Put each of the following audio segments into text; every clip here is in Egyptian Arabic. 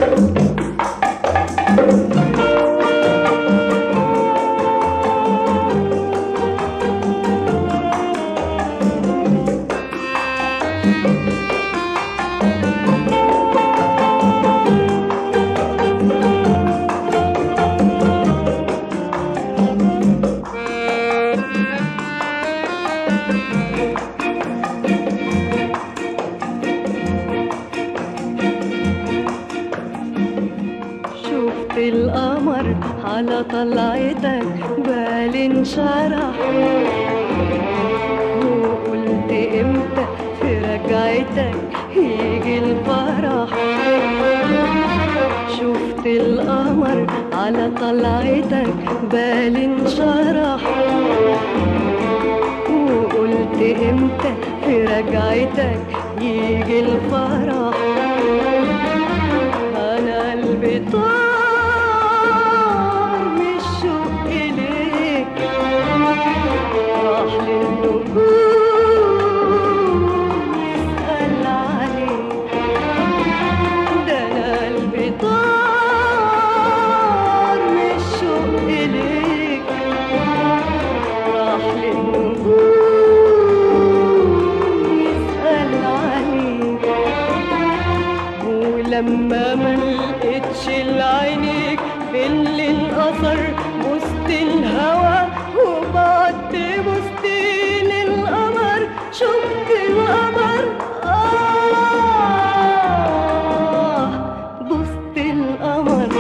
شفت القمر على طلعتك بالي انشرح وقلت امتى في رجعتك يجي الفرح شفت القمر على طلعتك بالي انشرح وقلت امتى في رجعتك يجي الفرح انا قلبي طار من الشوق اليك راح للنجوم يسأل عليك ده انا قلبي طار من الشوق اليك راح للنجوم يسأل عليك ولما ما لقيتش لعينيك في اللي الأثر بوسط الهوى وبعدت بوسط للقمر شفت القمر آه بوسط القمر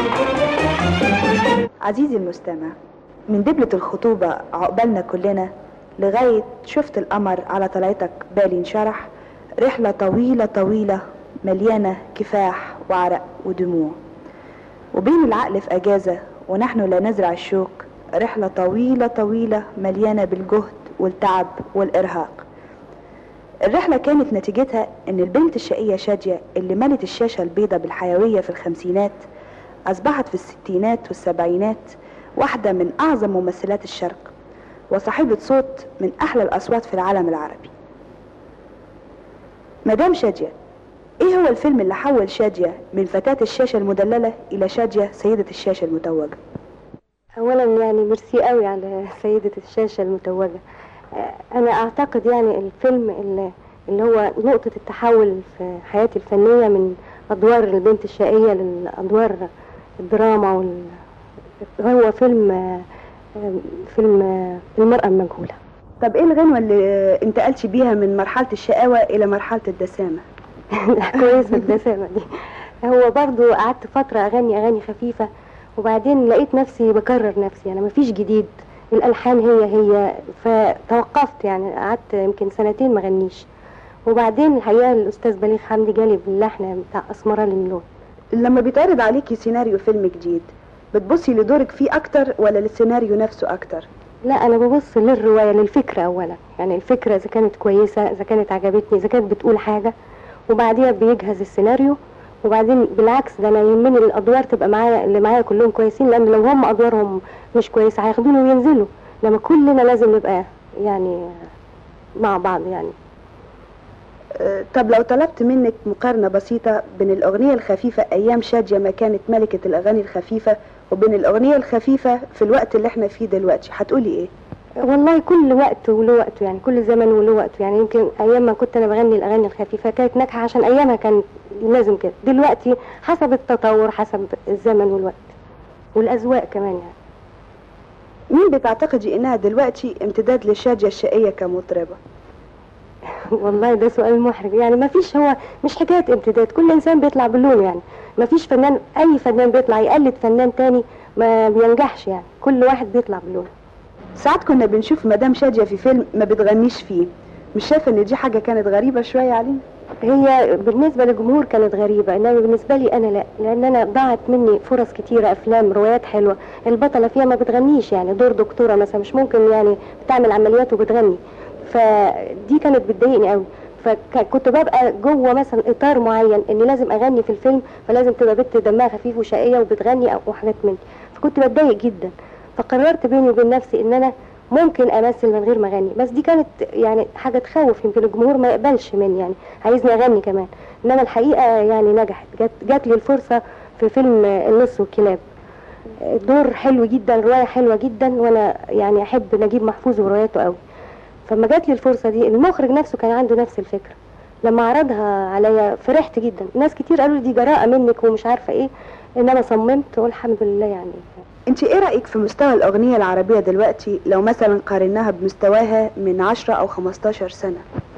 عزيزي المستمع من دبلة الخطوبة عقبالنا كلنا لغاية شفت القمر على طلعتك بالي انشرح رحلة طويلة طويلة مليانة كفاح وعرق ودموع وبين العقل في أجازة ونحن لا نزرع الشوك رحلة طويلة طويلة مليانة بالجهد والتعب والإرهاق الرحلة كانت نتيجتها إن البنت الشقية شادية اللي ملت الشاشة البيضاء بالحيوية في الخمسينات أصبحت في الستينات والسبعينات واحدة من أعظم ممثلات الشرق وصاحبة صوت من أحلى الأصوات في العالم العربي مدام شادية إيه هو الفيلم اللي حول شادية من فتاة الشاشة المدللة إلى شادية سيدة الشاشة المتوجة اولا يعني ميرسي قوي على سيدة الشاشة المتوجة آه، انا اعتقد يعني الفيلم اللي, اللي هو نقطة التحول في حياتي الفنية من ادوار البنت الشقية للادوار الدراما وال... هو فيلم آه، آه، فيلم آه، المرأة المجهولة طب إيه الغنوة اللي انتقلتي بيها من مرحلة الشقاوة إلى مرحلة الدسامة كويسة الدسامة دي هو برضو قعدت فترة أغني أغاني خفيفة وبعدين لقيت نفسي بكرر نفسي أنا مفيش جديد الألحان هي هي فتوقفت يعني قعدت يمكن سنتين ما غنيش وبعدين الحقيقة الأستاذ بليغ حمدي جالي باللحن بتاع أسمرة للون لما بيتعرض عليكي سيناريو فيلم جديد بتبصي لدورك فيه أكتر ولا للسيناريو نفسه أكتر لا أنا ببص للرواية للفكرة أولا يعني الفكرة إذا كانت كويسة إذا كانت عجبتني إذا كانت بتقول حاجة وبعديها بيجهز السيناريو وبعدين بالعكس ده انا يهمني الادوار تبقى معايا اللي معايا كلهم كويسين لان لو هم ادوارهم مش كويسه هياخدوني وينزلوا لما كلنا لازم نبقى يعني مع بعض يعني أه، طب لو طلبت منك مقارنة بسيطة بين الأغنية الخفيفة أيام شادية ما كانت ملكة الأغاني الخفيفة وبين الأغنية الخفيفة في الوقت اللي احنا فيه دلوقتي هتقولي إيه؟ والله كل وقت وله وقته يعني كل زمن وله وقته يعني يمكن ايام ما كنت انا بغني الاغاني الخفيفه كانت ناجحه عشان ايامها كان لازم كده دلوقتي حسب التطور حسب الزمن والوقت والاذواق كمان يعني مين بتعتقدي إنها دلوقتي امتداد لشادية الشقية كمطربة؟ والله ده سؤال محرج يعني ما فيش هو مش حكايه امتداد كل انسان بيطلع بلون يعني ما فيش فنان اي فنان بيطلع يقلد فنان تاني ما بينجحش يعني كل واحد بيطلع بلون ساعات كنا بنشوف مدام شادية في فيلم ما بتغنيش فيه مش شايفة إن دي حاجة كانت غريبة شوية علينا؟ هي بالنسبة للجمهور كانت غريبة إنما بالنسبة لي أنا لا لأن أنا ضاعت مني فرص كتيرة أفلام روايات حلوة البطلة فيها ما بتغنيش يعني دور دكتورة مثلا مش ممكن يعني بتعمل عمليات وبتغني فدي كانت بتضايقني قوي فكنت ببقى جوه مثلا اطار معين اني لازم اغني في الفيلم فلازم تبقى بنت دمها خفيف وشقيه وبتغني او وحاجات من دي فكنت بتضايق جدا فقررت بيني وبين نفسي ان انا ممكن امثل من غير ما اغني بس دي كانت يعني حاجه تخوف يمكن الجمهور ما يقبلش مني يعني عايزني اغني كمان انما الحقيقه يعني نجحت جات جات لي الفرصه في فيلم النص والكلاب دور حلو جدا روايه حلوه جدا وانا يعني احب نجيب محفوظ ورواياته قوي فلما جات لي الفرصه دي المخرج نفسه كان عنده نفس الفكره لما عرضها عليا فرحت جدا ناس كتير قالوا لي دي جراءه منك ومش عارفه ايه انما صممت والحمد لله يعني انت ايه رأيك في مستوى الأغنية العربية دلوقتي لو مثلا قارناها بمستواها من 10 أو 15 سنة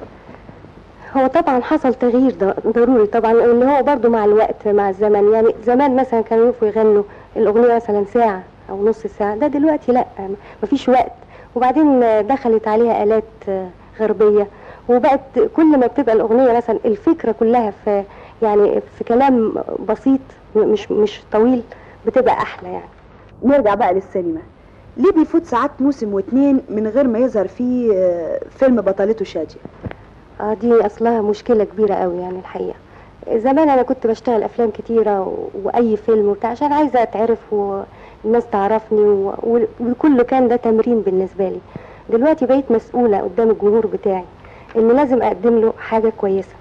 هو طبعا حصل تغيير ض- ضروري طبعا اللي هو برضو مع الوقت مع الزمن يعني زمان مثلا كانوا يقفوا يغنوا الأغنية مثلا ساعة أو نص ساعة ده دلوقتي لا مفيش وقت وبعدين دخلت عليها آلات غربية وبقت كل ما بتبقى الأغنية مثلا الفكرة كلها في يعني في كلام بسيط مش مش طويل بتبقى أحلى يعني نرجع بقى للسينما ليه بيفوت ساعات موسم واتنين من غير ما يظهر فيه آه، فيلم بطلته شادية اه دي اصلها مشكله كبيره قوي يعني الحقيقه زمان انا كنت بشتغل افلام كتيره و... واي فيلم وبتاع عشان عايزه اتعرف والناس تعرفني و... و- وكله كان ده تمرين بالنسبه لي دلوقتي بقيت مسؤوله قدام الجمهور بتاعي ان لازم اقدم له حاجه كويسه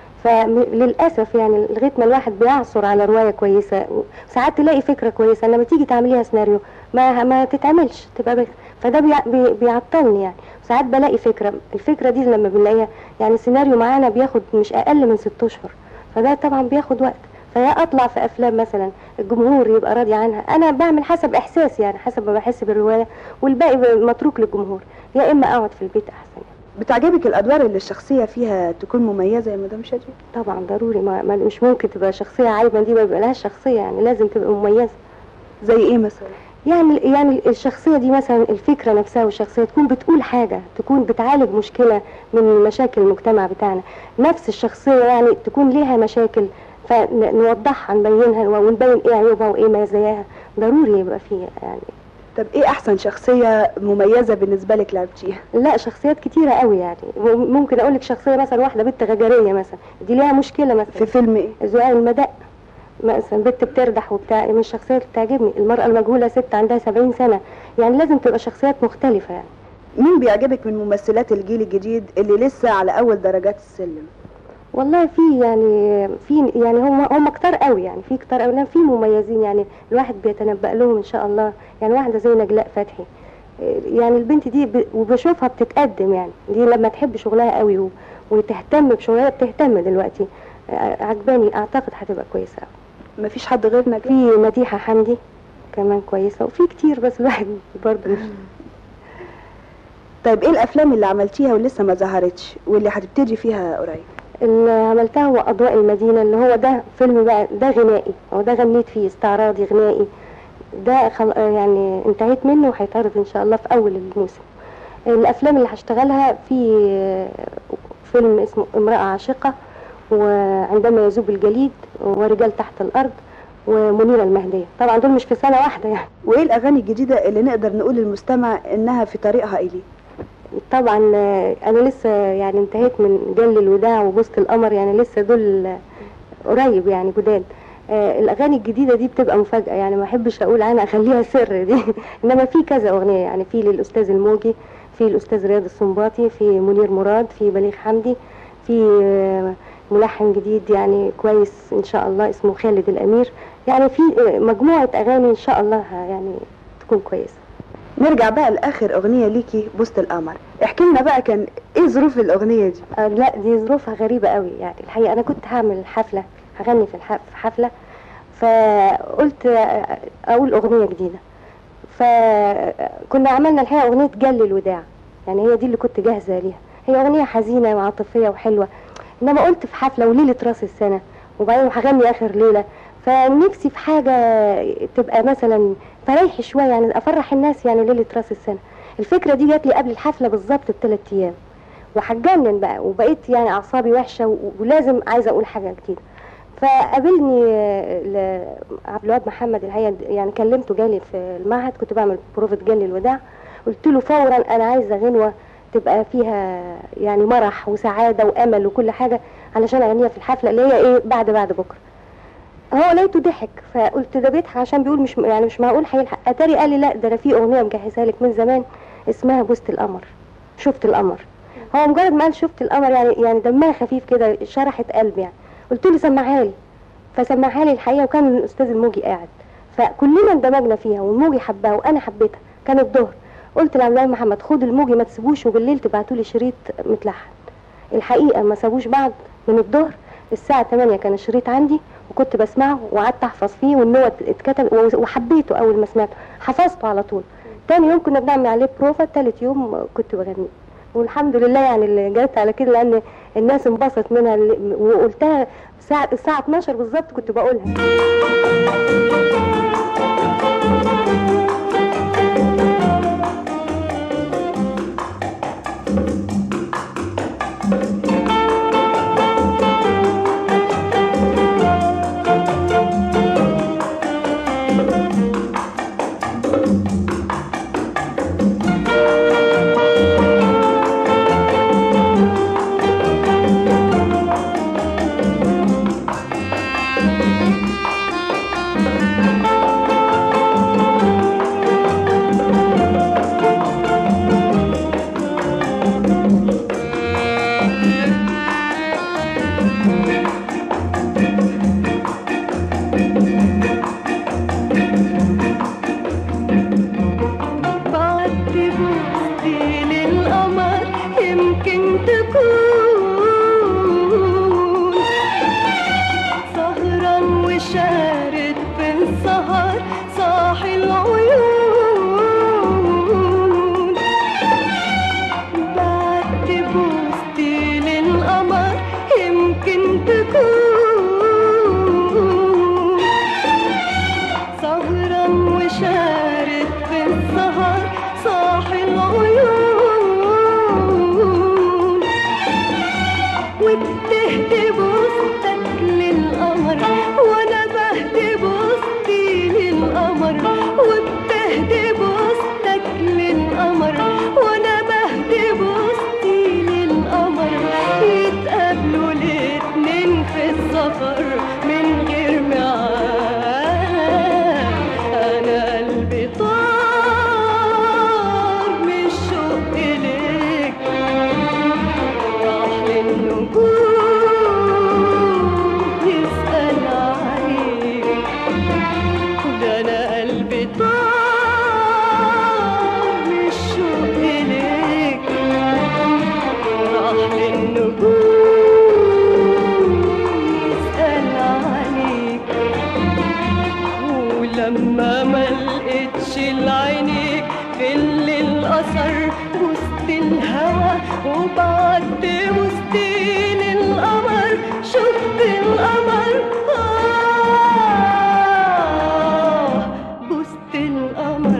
فللاسف يعني لغايه ما الواحد بيعثر على روايه كويسه ساعات تلاقي فكره كويسه لما تيجي تعمليها سيناريو ما ما تتعملش تبقى بس فده بيع... بي... بيعطلني يعني ساعات بلاقي فكره الفكره دي لما بنلاقيها يعني السيناريو معانا بياخد مش اقل من ست اشهر فده طبعا بياخد وقت فيا اطلع في افلام مثلا الجمهور يبقى راضي عنها انا بعمل حسب احساسي يعني حسب ما بحس بالروايه والباقي متروك للجمهور يا اما اقعد في البيت احسن يعني. بتعجبك الأدوار اللي الشخصية فيها تكون مميزة يا مدام شادية طبعا ضروري ما ما- مش ممكن تبقى شخصيه عايبه دي ما يبقى لهاش شخصيه يعني لازم تبقى مميزه زي ايه مثلا يعني يعني الشخصية دي مثلا الفكرة نفسها والشخصية تكون بتقول حاجة تكون بتعالج مشكلة من مشاكل المجتمع بتاعنا نفس الشخصية يعني تكون ليها مشاكل فنوضحها نبينها ونبين ايه عيوبها وايه مزاياها ضروري يبقى فيه يعني طب ايه احسن شخصية مميزة بالنسبة لك لعبتيها لا شخصيات كتيرة قوي يعني ممكن اقول لك شخصية مثلا واحدة بنت غجرية مثلا دي ليها مشكلة مثلا في فيلم ايه زقاق المدق مثلا بنت بتردح وبتاع من الشخصيات اللي بتعجبني المرأة المجهولة ست عندها سبعين سنة يعني لازم تبقى شخصيات مختلفة يعني مين بيعجبك من ممثلات الجيل الجديد اللي لسه على اول درجات السلم والله في يعني في يعني هم هم كتار قوي يعني في كتار قوي لأن في مميزين يعني الواحد بيتنبأ لهم ان شاء الله يعني واحده زي نجلاء فتحي إيه، يعني البنت دي ب... وبشوفها بتتقدم يعني دي لما تحب شغلها قوي و... وتهتم بشغلها بتهتم دلوقتي آه، عجباني اعتقد هتبقى كويسه قوي مفيش حد غير نجلاء في مديحه حمدي كمان كويسه وفي كتير بس الواحد برضه مش طيب ايه الافلام اللي عملتيها ولسه ما ظهرتش واللي هتبتدي فيها قريب اللي عملتها هو أضواء المدينة اللي هو ده فيلم بقى ده غنائي هو ده غنيت فيه استعراضي غنائي ده خل... يعني انتهيت منه وهيتعرض إن شاء الله في أول الموسم الأفلام اللي هشتغلها في فيلم اسمه امرأة عاشقة وعندما يذوب الجليد ورجال تحت الأرض ومنيرة المهدية طبعا دول مش في سنة واحدة يعني وايه الاغاني الجديدة اللي نقدر نقول للمستمع انها في طريقها اليه طبعا آه، انا لسه يعني انتهيت من جل الوداع وبوسط القمر يعني لسه دول آه، قريب يعني جداد آه، الاغاني الجديده دي بتبقى مفاجاه يعني ما احبش اقول عنها اخليها سر دي انما في كذا اغنيه يعني في للاستاذ الموجي في الاستاذ رياض السنباطي في منير مراد في بليغ حمدي في آه، ملحن جديد يعني كويس ان شاء الله اسمه خالد الامير يعني في آه، مجموعه اغاني ان شاء الله يعني تكون كويسه نرجع بقى لاخر اغنية ليكي بوسط القمر احكي لنا بقى كان ايه ظروف الاغنية دي آه، لا دي ظروفها غريبة قوي يعني الحقيقة أنا كنت هعمل حفلة هغني في الح- في حفلة فقلت آه، أقول أغنية جديدة فكنا عملنا الحقيقة أغنية جل الوداع يعني هي دي اللي كنت جاهزة ليها هي أغنية حزينة وعاطفية وحلوة إنما قلت في حفلة وليلة راس السنة وبعدين هغني آخر ليلة فنفسي في حاجة تبقى مثلا فريح شوية يعني أفرح الناس يعني ليلة راس السنة الفكرة دي جات لي قبل الحفلة بالظبط بثلاث أيام وهتجنن بقى وبقيت يعني اعصابي وحشه و- ولازم عايزه اقول حاجه جديده فقابلني آه، ل- عبد الوهاب محمد الحقيقه يعني كلمته جالي في المعهد كنت بعمل بروفة جالي الوداع قلت له فورا انا عايزه غنوه تبقى فيها يعني مرح وسعاده وامل وكل حاجه علشان اغنيها في الحفله اللي هي ايه بعد بعد بكره هو لقيته ضحك فقلت ده بيضحك عشان بيقول مش يعني مش معقول هيلحق اتاري قال لي لا ده انا في اغنيه مجهزها لك من زمان اسمها بوست القمر شفت القمر هو مجرد ما قال شفت القمر يعني يعني دمها خفيف كده شرحت قلبي يعني قلت له سمعها لي فسمعها لي الحقيقه وكان الاستاذ الموجي قاعد فكلنا اندمجنا فيها والموجي حبها وانا حبيتها كان الظهر قلت لعبد الله محمد خد الموجي ما تسيبوش وبالليل تبعتوا لي شريط متلحن الحقيقه ما سابوش بعض من الظهر الساعه 8 كان الشريط عندي وكنت بسمعه وقعدت احفظ فيه والنوت اتكتب وحبيته اول ما سمعته حفظته على طول تاني يوم كنا بنعمل عليه بروفا تالت يوم كنت بغني والحمد لله يعني اللي جت على كده لان الناس انبسطت منها اللي- وقلتها الساعه الساعه 12 بالظبط كنت بقولها بعت بوستي للقمر يمكن تكون سهران وشارد في السهر صاحي العيون بعت بوستي للقمر يمكن تكون سهران وشارد في السهر صاحي العيون وبتهدي بوستك للقمر وانا بهدي بوستي للقمر وبتهدي بوستك للقمر وانا بهدي بوستي للقمر يتقابلوا الاتنين في السفر من غير ميعاد انا قلبي طار من الشوق ليك راح للنجوم يسأل عليك ده أنا قلبي طار من الشوق ليك راح للنجوم يسأل عليك ولما ما لقيتش العينيك في الليل اثر وسط الهوى وبعد وسطين القمر شفت القمر آه وسط القمر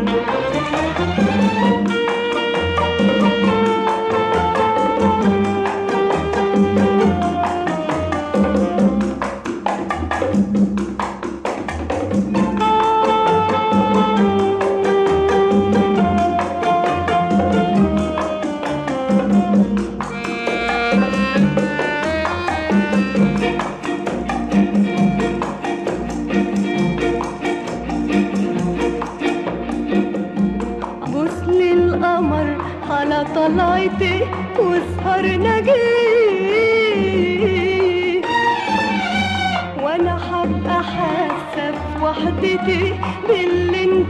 بص للقمر على طلعتي واسهر نجي وانا حابة حاسة في وحدتي باللي انت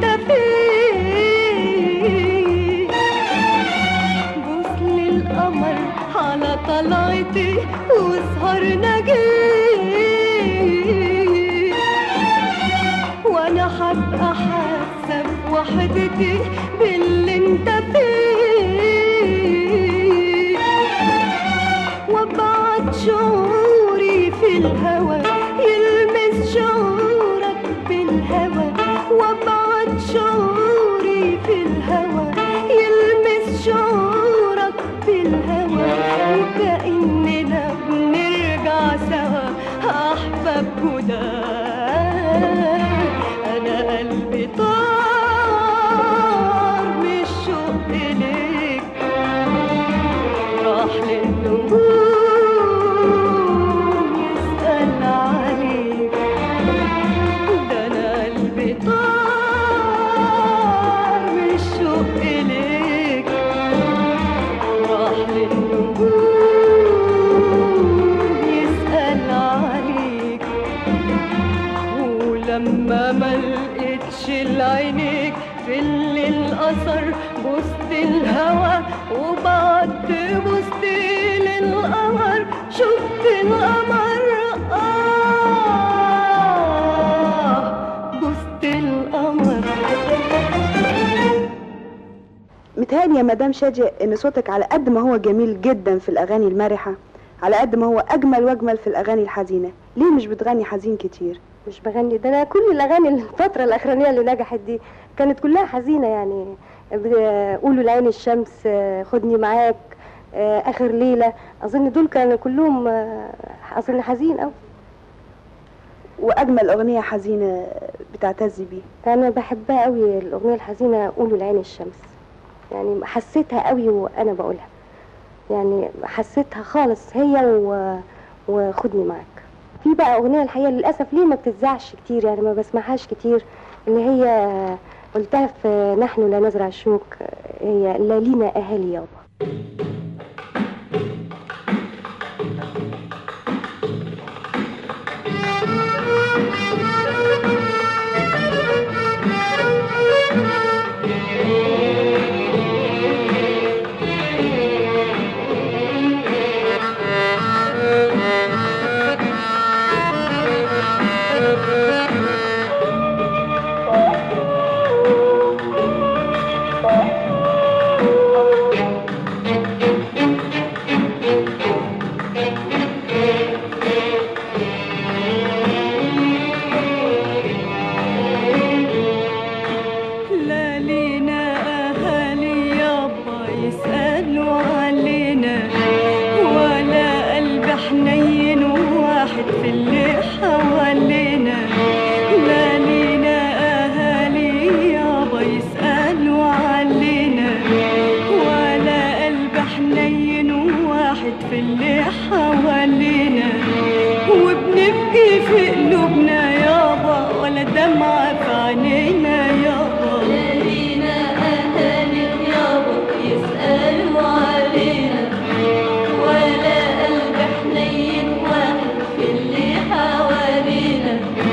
فيه بص للقمر على طلعتي واسهر نجي وانا حابقى حاسه بوحدتي باللي انت فيه وابعت شعوري في الهوى يلمس شعورك بالهوى وابعت شعوري في الهوى يلمس شعورك بالهوى وكأننا بنرجع سوا أحباب هدى أنا قلبي طار من ولما ما لقيتش لعينيك في الليل اثر بوست الهوى وبعدت بوست للقمر شفت القمر آه بوست القمر متهيألي يا مدام شادية ان صوتك على قد ما هو جميل جدا في الاغاني المرحة على قد ما هو اجمل واجمل في الاغاني الحزينة ليه مش بتغني حزين كتير مش بغني ده انا كل الاغاني الفتره الاخرانيه اللي نجحت دي كانت كلها حزينه يعني ب- قولوا لعين الشمس آه، خدني معاك آه، اخر ليله اظن دول كانوا كلهم آه، اظن حزين قوي واجمل اغنية حزينة بتعتزي بيه انا بحبها قوي الاغنيه الحزينه قولوا لعين الشمس يعني حسيتها قوي وانا بقولها يعني حسيتها خالص هي و... وخدني معاك في بقى اغنيه الحقيقه للاسف ليه ما بتتذاعش كتير يعني ما بسمعهاش كتير اللي هي قلتها في نحن لا نزرع الشوك هي لا لينا اهالي يابا لا لينا أهالي يابا يسألوا علينا ولا قلب حنين واحد في اللي حوالينا لا لينا أهالي يابا يسألوا علينا ولا قلب حنين واحد في اللي حوالينا وبنبكي في قلوبنا يابا ولا دمعة في عينينا يابا لينا أهالي يابا يسألوا علينا ولا قلب حنين واحد في اللي حوالينا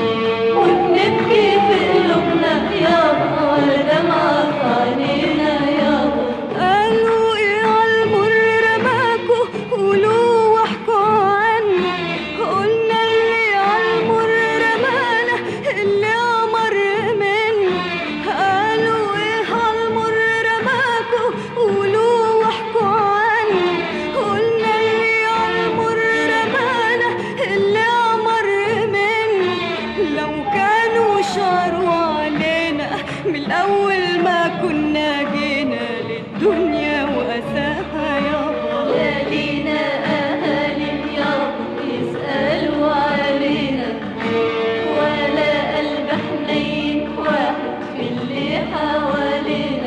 وبنبكي في قلوبنا يابا ولا دمعة في عينينا يابا قالوا ايه عالمر رماكوا قولوا واحكوا عنه قلنا اللي عالمر رمانا اللي امر منه قالوا ايه عالمر رماكوا قولوا واحكوا عنه قلنا اللي عالمر رمانا اللي امر منه لو كانوا شاروا علينا من الاول ما كنا جينا للدنيا واساها يابا لا لينا أهالي يابا يسألوا علينا ولا قلب حنين واحد في اللي حوالينا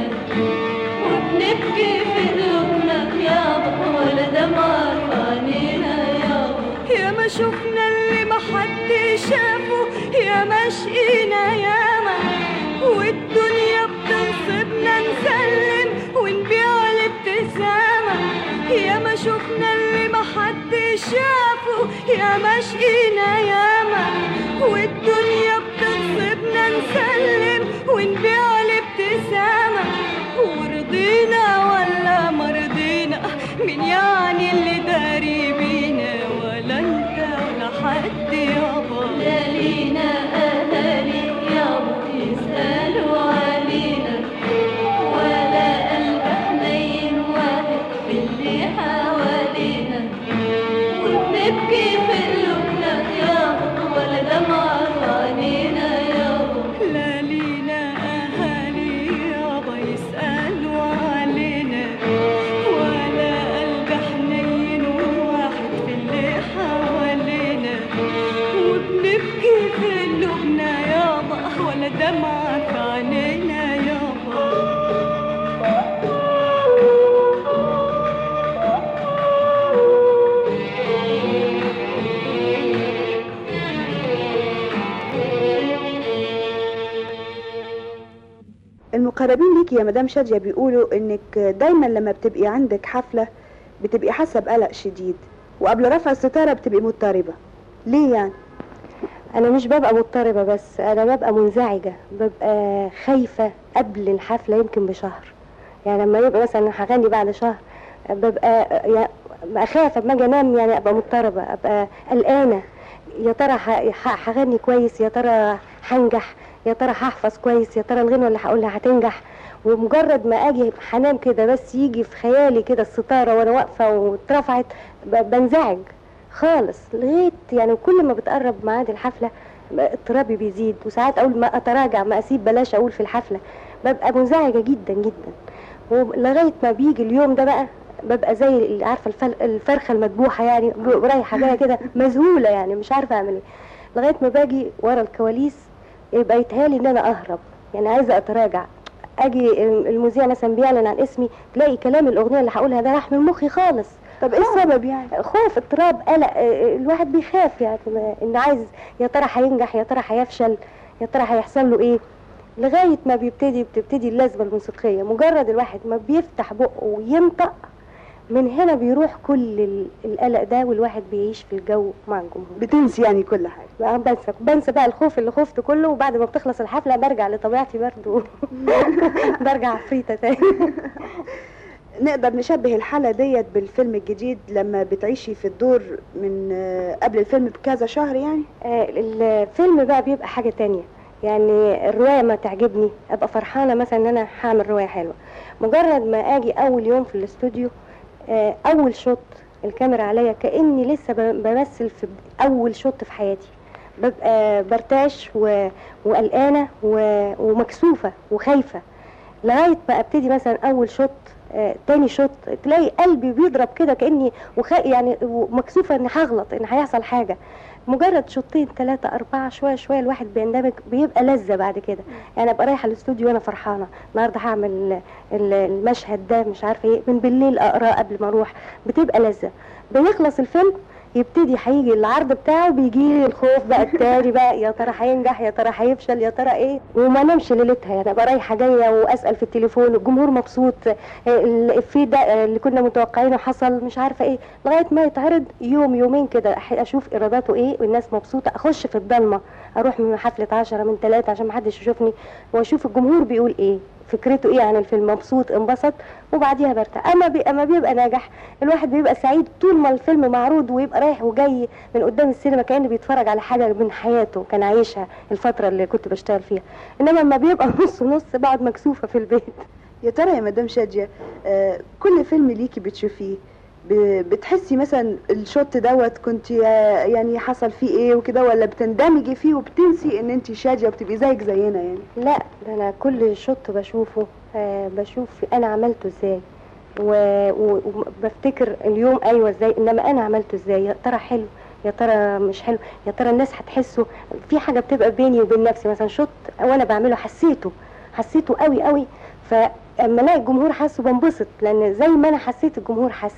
وبنبكي في قلوبنا يابا ولا دمعة في عينينا يابا يا ما شفنا اللي ما حد شافه يا ما شقينا ياما والدنيا بتنصبنا نسلم ونبيع الابتسامة يا ما شفنا اللي ما حد شافه يا ما شقينا ياما والدنيا بتنصبنا نسلم ونبيع الابتسامة ورضينا ولا مرضينا مين يعني اللي داري بينا ولا انت ولا حد يابا لا لينا أهالي يابا يسألوا علينا ولا قلب حنين واحد في اللي حوالينا وبنبكي في قلوبنا يابا ولا دمعة في عينينا يابا لا لينا أهالي يابا يسألوا علينا ولا قلب حنين واحد في اللي حوالينا وبنبكي في قلوبنا يابا ولا دمعة في عينينا يابا المقربين ليكي يا مدام شادية بيقولوا انك دايما لما بتبقي عندك حفلة بتبقي حاسة بقلق شديد وقبل رفع الستارة بتبقي مضطربة ليه يعني؟ انا مش ببقى مضطربه بس انا ببقى منزعجه ببقى خايفه قبل الحفله يمكن بشهر يعني لما يبقى مثلا هغني بعد شهر ببقى يعني اخاف اما اجي انام يعني ابقى مضطربه ابقى قلقانه يا ترى ه- ه- هغني كويس يا ترى هنجح يا ترى هحفظ كويس يا ترى الغنوه اللي هقولها هتنجح ومجرد ما اجي هنام كده بس يجي في خيالي كده الستاره وانا واقفه واترفعت ب- بنزعج خالص لغايه يعني كل ما بتقرب ميعاد الحفله اضطرابي بيزيد وساعات اقول ما اتراجع ما اسيب بلاش اقول في الحفله ببقى منزعجه جدا جدا ولغايه ما بيجي اليوم ده بقى ببقى زي اللي عارفه الفل- الفرخه المذبوحه يعني ب- رايحه جايه كده مذهوله يعني مش عارفه اعمل ايه لغايه ما باجي ورا الكواليس يبقى يتهيألي ان انا اهرب يعني عايزه اتراجع اجي المذيع مثلا بيعلن عن اسمي تلاقي كلام الاغنيه اللي هقولها ده راح من مخي خالص طب ايه السبب يعني خوف اضطراب قلق آه، الواحد بيخاف يعني ما- انه عايز يا ترى هينجح يا ترى هيفشل يا ترى هيحصل له ايه لغايه ما بيبتدي بتبتدي اللازمه الموسيقيه مجرد الواحد ما بيفتح بقه وينطق من هنا بيروح كل ال- القلق ده والواحد بيعيش في الجو مع الجمهور بتنسي يعني كل حاجه بقى بنسى بنسى بقى الخوف اللي خفته كله وبعد ما بتخلص الحفله برجع لطبيعتي برضو برجع عفريته تاني نقدر نشبه الحالة ديت بالفيلم الجديد لما بتعيشي في الدور من آه، قبل الفيلم بكذا شهر يعني آه، الفيلم بقى بيبقى حاجة تانية يعني الرواية ما تعجبني ابقى فرحانة مثلا ان انا هعمل رواية حلوة مجرد ما اجي اول يوم في الاستوديو آه، اول شوت الكاميرا عليا كاني لسه ب- بمثل في اول شوت في حياتي ببقى برتعش و- وقلقانة و- ومكسوفة وخايفة لغاية ما ابتدي مثلا اول شوت آه، تاني شوت تلاقي قلبي بيضرب كده كاني وخ... يعني ومكسوفه ان هغلط ان هيحصل حاجه مجرد شوطين ثلاثة أربعة شوية شوية الواحد بيندمج بيبقى لذة بعد كده يعني أبقى رايحة الاستوديو وأنا فرحانة النهاردة هعمل ال- ال- المشهد ده مش عارفة إيه من بالليل أقراه قبل ما أروح بتبقى لذة بيخلص الفيلم يبتدي هيجي العرض بتاعه بيجي لي الخوف بقى التاني بقى يا ترى هينجح يا ترى هيفشل يا ترى ايه وما نمشي ليلتها يعني ابقى رايحه جايه واسال في التليفون الجمهور مبسوط آه، الافيه ده آه، اللي كنا متوقعينه حصل مش عارفه ايه لغايه ما يتعرض يوم يومين كده أح- اشوف ايراداته ايه والناس مبسوطه اخش في الضلمه اروح من حفله عشرة من ثلاثة عشان محدش يشوفني واشوف الجمهور بيقول ايه فكرته ايه عن الفيلم مبسوط انبسط وبعديها برتاح اما بي اما بيبقى ناجح الواحد بيبقى سعيد طول ما الفيلم معروض ويبقى رايح وجاي من قدام السينما كانه بيتفرج على حاجه من حياته كان عايشها الفتره اللي كنت بشتغل فيها انما لما بيبقى نص نص بقعد مكسوفه في البيت يا ترى يا مدام شادية آه، كل فيلم ليكي بتشوفيه ب- بتحسي مثلا الشوت دوت كنت يعني حصل فيه ايه وكده ولا بتندمجي فيه وبتنسي ان انت شادية وبتبقي زيك زينا يعني لا ده انا كل شوط بشوفه آه بشوف انا عملته ازاي و- و- وبفتكر اليوم ايوه ازاي انما انا عملته ازاي يا ترى حلو يا ترى مش حلو يا ترى الناس هتحسه في حاجه بتبقى بيني وبين نفسي مثلا شوط وانا بعمله حسيته حسيته قوي قوي فاما الاقي الجمهور حاسه بنبسط لان زي ما انا حسيت الجمهور حس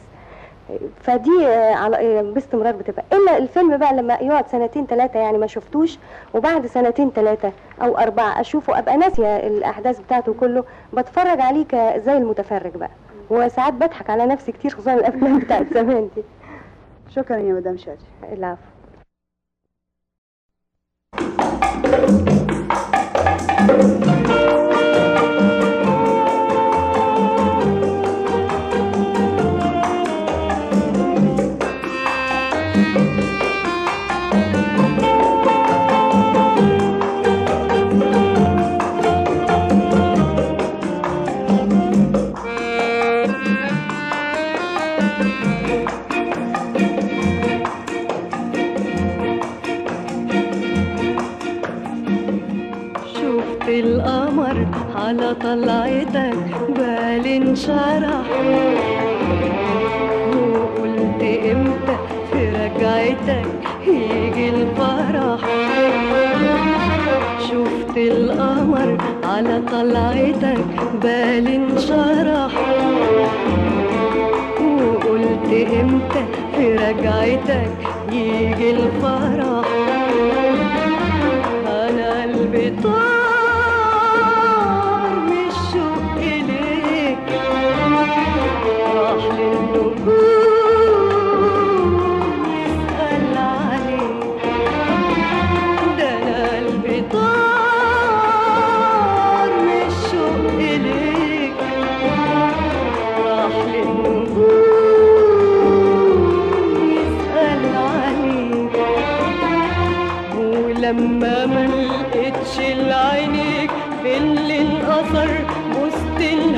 فدي آه، على آه، باستمرار بتبقى الا الفيلم بقى لما يقعد سنتين ثلاثه يعني ما شفتوش وبعد سنتين ثلاثه او اربعه اشوفه ابقى ناسيه الاحداث بتاعته كله بتفرج عليه ك- زي المتفرج بقى وساعات بضحك على نفسي كتير خصوصا الافلام بتاعت زمان دي شكرا يا مدام شادية العفو شفت القمر على طلعتك بالي انشرح وقلت امتى في رجعتك يجي الفرح شفت القمر على طلعتك بالي انشرح وقلت امتى في رجعتك يجي الفرح انا قلبي طار من الشوق اليك راح للنجوم يسأل عليك لما ما لقيتش العينيك في اللي انقصر بوست